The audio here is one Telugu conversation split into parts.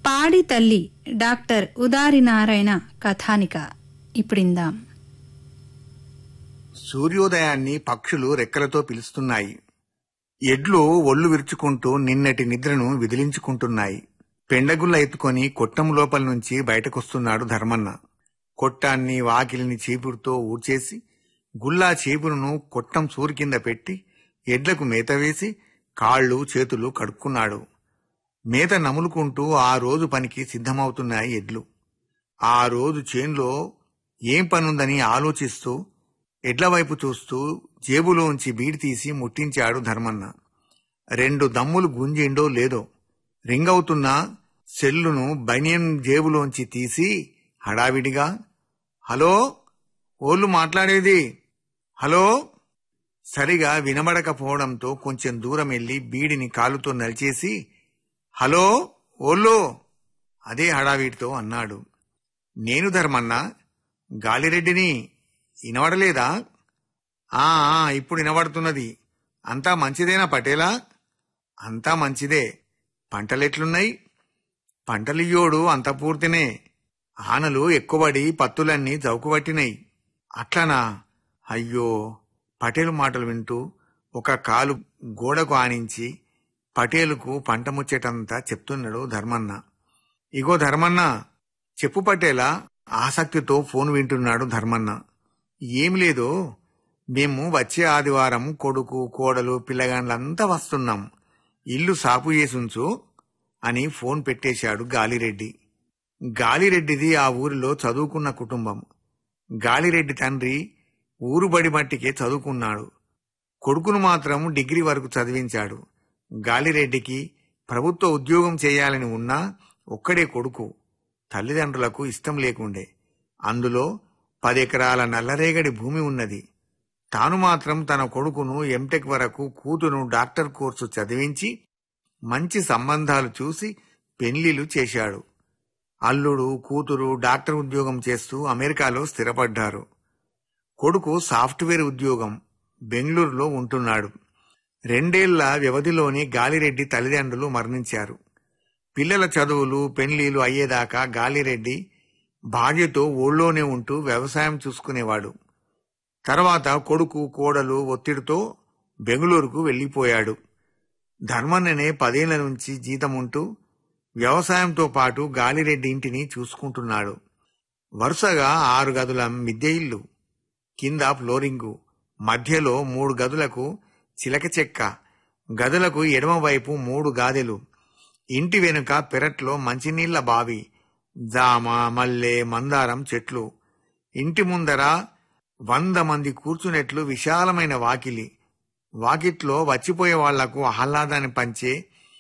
పాడి తల్లి డాక్టర్ ఉదారి నారాయణ కథానిక ఇప్పుడిందాం సూర్యోదయాన్ని పక్షులు రెక్కలతో పిలుస్తున్నాయి ఎడ్లు ఒళ్ళు విరుచుకుంటూ నిన్నటి నిద్రను విదిలించుకుంటున్నాయి పెండగుల్ల ఎత్తుకొని కొట్టం లోపల నుంచి బయటకొస్తున్నాడు ధర్మన్న కొట్టాన్ని వాకిలిని చీపురుతో ఊడ్చేసి గుల్లా చీపురును కొట్టం సూరి కింద పెట్టి ఎడ్లకు మేత వేసి కాళ్ళు చేతులు కడుక్కున్నాడు మేత నములుకుంటూ ఆ రోజు పనికి సిద్ధమవుతున్నాయి ఎడ్లు ఆ రోజు చేన్లో ఏం పనుందని ఆలోచిస్తూ ఎడ్ల వైపు చూస్తూ జేబులోంచి బీడి తీసి ముట్టించాడు ధర్మన్న రెండు దమ్ములు గుంజిండో లేదో రింగ్ అవుతున్న సెల్లును బనియన్ జేబులోంచి తీసి హడావిడిగా హలో ఓళ్ళు మాట్లాడేది హలో సరిగా వినబడకపోవడంతో కొంచెం దూరం వెళ్లి బీడిని కాలుతో నలిచేసి హలో ఓళ్ళు అదే హడావిడితో అన్నాడు నేను ధర్మన్న గాలిరెడ్డిని వినబడలేదా ఆ ఆ, ఇప్పుడు వినబడుతున్నది అంతా మంచిదేనా పటేలా అంతా మంచిదే పంటలెట్లున్నాయి పంటలియ్యోడు అంత పూర్తినే ఆనలు ఎక్కువడి పత్తులన్నీ జౌకుబట్టినాయి అట్లనా అయ్యో పటేలు మాటలు వింటూ ఒక కాలు గోడకు ఆనించి పటేలుకు పంట ముచ్చేటంతా చెప్తున్నాడు ధర్మన్న ఇగో ధర్మన్న చెప్పు పటేలా ఆసక్తితో ఫోన్ వింటున్నాడు ధర్మన్న ఏం లేదు మేము వచ్చే ఆదివారం కొడుకు కోడలు పిల్లగాండ్లంతా వస్తున్నాం ఇల్లు సాపు చేసుంచు అని ఫోన్ పెట్టేశాడు గాలిరెడ్డి గాలిరెడ్డిది ఆ ఊరిలో చదువుకున్న కుటుంబం గాలిరెడ్డి తండ్రి ఊరు బడి మట్టికే చదువుకున్నాడు కొడుకును మాత్రం డిగ్రీ వరకు చదివించాడు గాలిరెడ్డికి ప్రభుత్వ ఉద్యోగం చేయాలని ఉన్నా ఒక్కడే కొడుకు తల్లిదండ్రులకు ఇష్టం లేకుండే అందులో పదెకరాల నల్లరేగడి భూమి ఉన్నది తాను మాత్రం తన కొడుకును ఎంటెక్ వరకు కూతురు డాక్టర్ కోర్సు చదివించి మంచి సంబంధాలు చూసి పెళ్లిళ్లు చేశాడు అల్లుడు కూతురు డాక్టర్ ఉద్యోగం చేస్తూ అమెరికాలో స్థిరపడ్డారు కొడుకు సాఫ్ట్వేర్ ఉద్యోగం బెంగళూరులో ఉంటున్నాడు రెండేళ్ల వ్యవధిలోనే గాలిరెడ్డి తల్లిదండ్రులు మరణించారు పిల్లల చదువులు పెళ్లిళ్లు అయ్యేదాకా గాలిరెడ్డి భార్యతో ఊళ్ళోనే ఉంటూ వ్యవసాయం చూసుకునేవాడు తర్వాత కొడుకు కోడలు ఒత్తిడితో బెంగళూరుకు వెళ్లిపోయాడు ధర్మన్ననే పదేళ్ల నుంచి జీతం ఉంటూ వ్యవసాయంతో పాటు గాలిరెడ్డి ఇంటిని చూసుకుంటున్నాడు వరుసగా ఆరు గదుల మిద్దె ఇల్లు కింద ఫ్లోరింగు మధ్యలో మూడు గదులకు చిలక చెక్క గదులకు ఎడమవైపు మూడు గాదెలు ఇంటి వెనుక పెరట్లో మంచినీళ్ల బావి జామ మల్లె మందారం చెట్లు ఇంటి ముందర వంద మంది కూర్చునేట్లు విశాలమైన వాకిలి వాకిట్లో వచ్చిపోయే వాళ్లకు ఆహ్లాదాన్ని పంచే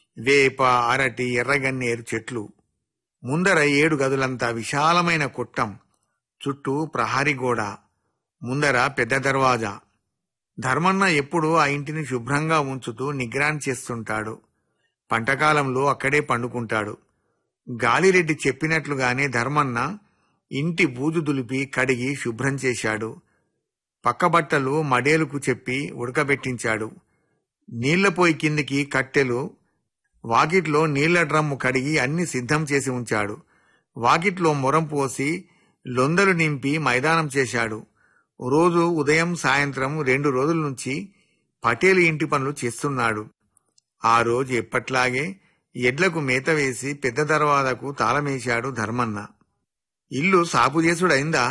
వేప అరటి ఎర్రగన్నేరు చెట్లు ముందర ఏడు గదులంతా విశాలమైన కొట్టం చుట్టూ ప్రహారీ గోడ ముందర పెద్ద దర్వాజా ధర్మన్న ఎప్పుడూ ఆ ఇంటిని శుభ్రంగా ఉంచుతూ నిగ్రాన్ చేస్తుంటాడు పంటకాలంలో అక్కడే పండుకుంటాడు గాలిరెడ్డి చెప్పినట్లుగానే ధర్మన్న ఇంటి బూజు దులిపి కడిగి శుభ్రం చేశాడు పక్క బట్టలు మడేలుకు చెప్పి ఉడకబెట్టించాడు నీళ్లపోయి కిందికి కట్టెలు వాకిట్లో నీళ్ల డ్రమ్ము కడిగి అన్ని సిద్ధం చేసి ఉంచాడు వాకిట్లో మొరం పోసి లొందలు నింపి మైదానం చేశాడు రోజు ఉదయం సాయంత్రం రెండు రోజుల నుంచి పటేలు ఇంటి పనులు చేస్తున్నాడు ఆ రోజు ఎప్పట్లాగే ఎడ్లకు మేత వేసి పెద్ద దర్వాదకు తాళమేశాడు ధర్మన్న ఇల్లు సాపు చేసుడైందా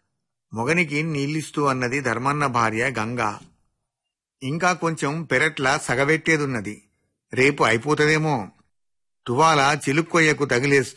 మొగనికి నీళ్ళిస్తూ అన్నది ధర్మన్న భార్య గంగా ఇంకా కొంచెం పెరట్ల సగబెట్టేదున్నది రేపు అయిపోతదేమో తువాల చిలుక్కొయ్యకు తగిలేస్తూ